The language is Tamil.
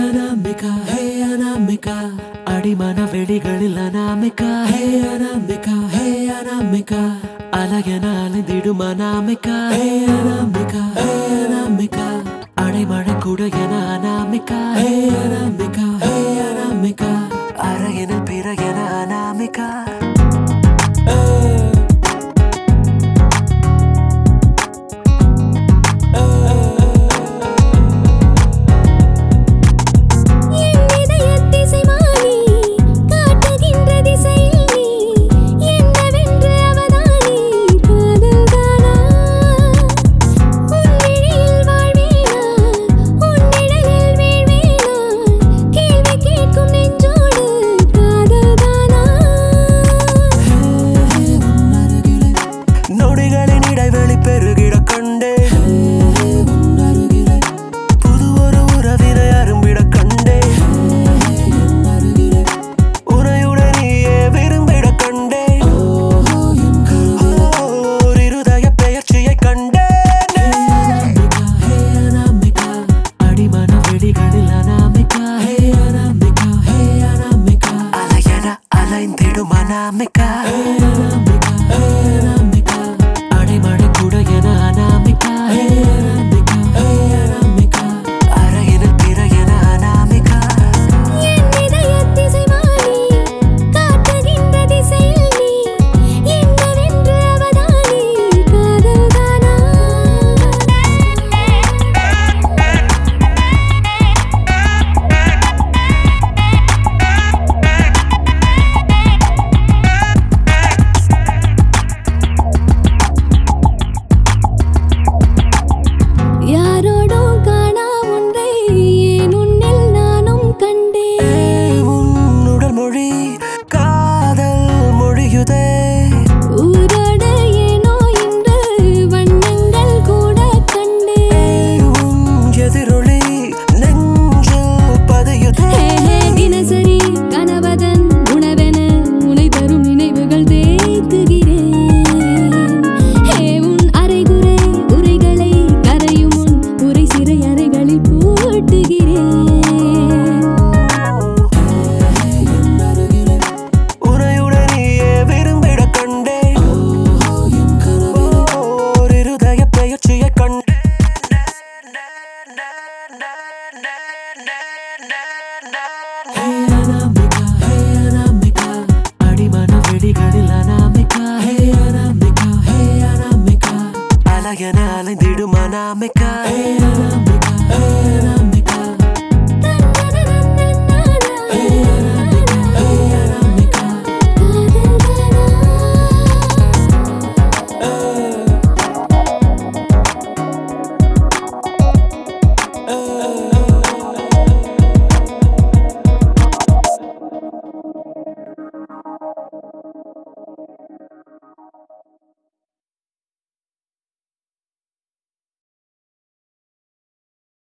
அனாமிகா ஹே அனாமிகா அடிமன வெளிகளில் அனாமிகா ஹே அனாமிகா ஹே அனாமிகா அழகென அலைந்திடும் அனாமிகா ஹே அனாமிகா ஹே அனாமிகா அடைமழை கூட என அனாமிகா ஹே அனாமிகா ஹே அனாமிகா அரையன பிறகென அனாமிகா என் இதயத் திசைமானி காட்டுகின்ற திசையில் நீ என்னவென்று அவதானி காதல்தானா உன் விழியில் வாழ்வேனா உன் நிழலில் வீழ்வேனா கேள்வி கேட்கும் நெஞ்சோடு காதல்தானா நொடிகளின் இடைவெளி பெருகிட கண்டே புது ஒரு உறவினை அரும்பிட கண்டே உனையுடன் நீயே விரும்பிட கண்டே ஓர் இருதய பெயர்ச்சியை கண்டேனே. அடிமன வெடிகளில் அனாமிகா ஹே அனாமிகா ஹே அனாமிகா அலையென அலைந்திடும் அனாமிகா ஹே அனாமிகா ஹே அனாமிகா அடைமழை கூட என அனாமிகா ஹே அனாமிகா ஹே அனாமிகா அரையினில் பிற என அனாமிகா என் இதயத் திசைமானி காட்டுகின்ற திசையில் நீ என்னவென்று அவதானி காதல்தானா யாரோடும் காணா ஒன்றை ஏன் உன்னில் நானும் கண்டேன் உன் உடல் மொழி காதல் மொழியுதே ஊரோடு ஏனோ இன்று வண்ணங்கள் கூட கண்டேன் உன் எதிரொலி நெஞ்சில் பதியுதே ஹே ஹே தினசரி கனவதன் உணவென உனை தரும் நினைவுகள் தேத்துகிறேன் ஹே உன் அரைகுறை உரைகளை கரையும் உன் உரை சிறை அறைகளில் பூட்டுகிறேன் உனையுடன் நீயே விரும்பிட கண்டேன் ஓர் இருதய பெயர்ச்சியை கண்டேன் ஹே அனாமிகா ஹே அனாமிகா அடிமன வெடிகளில் அனாமிகா ஹே அனாமிகா ஹே அனாமிகா அலையென அலைந்திடும் அனாமிகா ஹே அனாமிகா ஹே அனாமிகா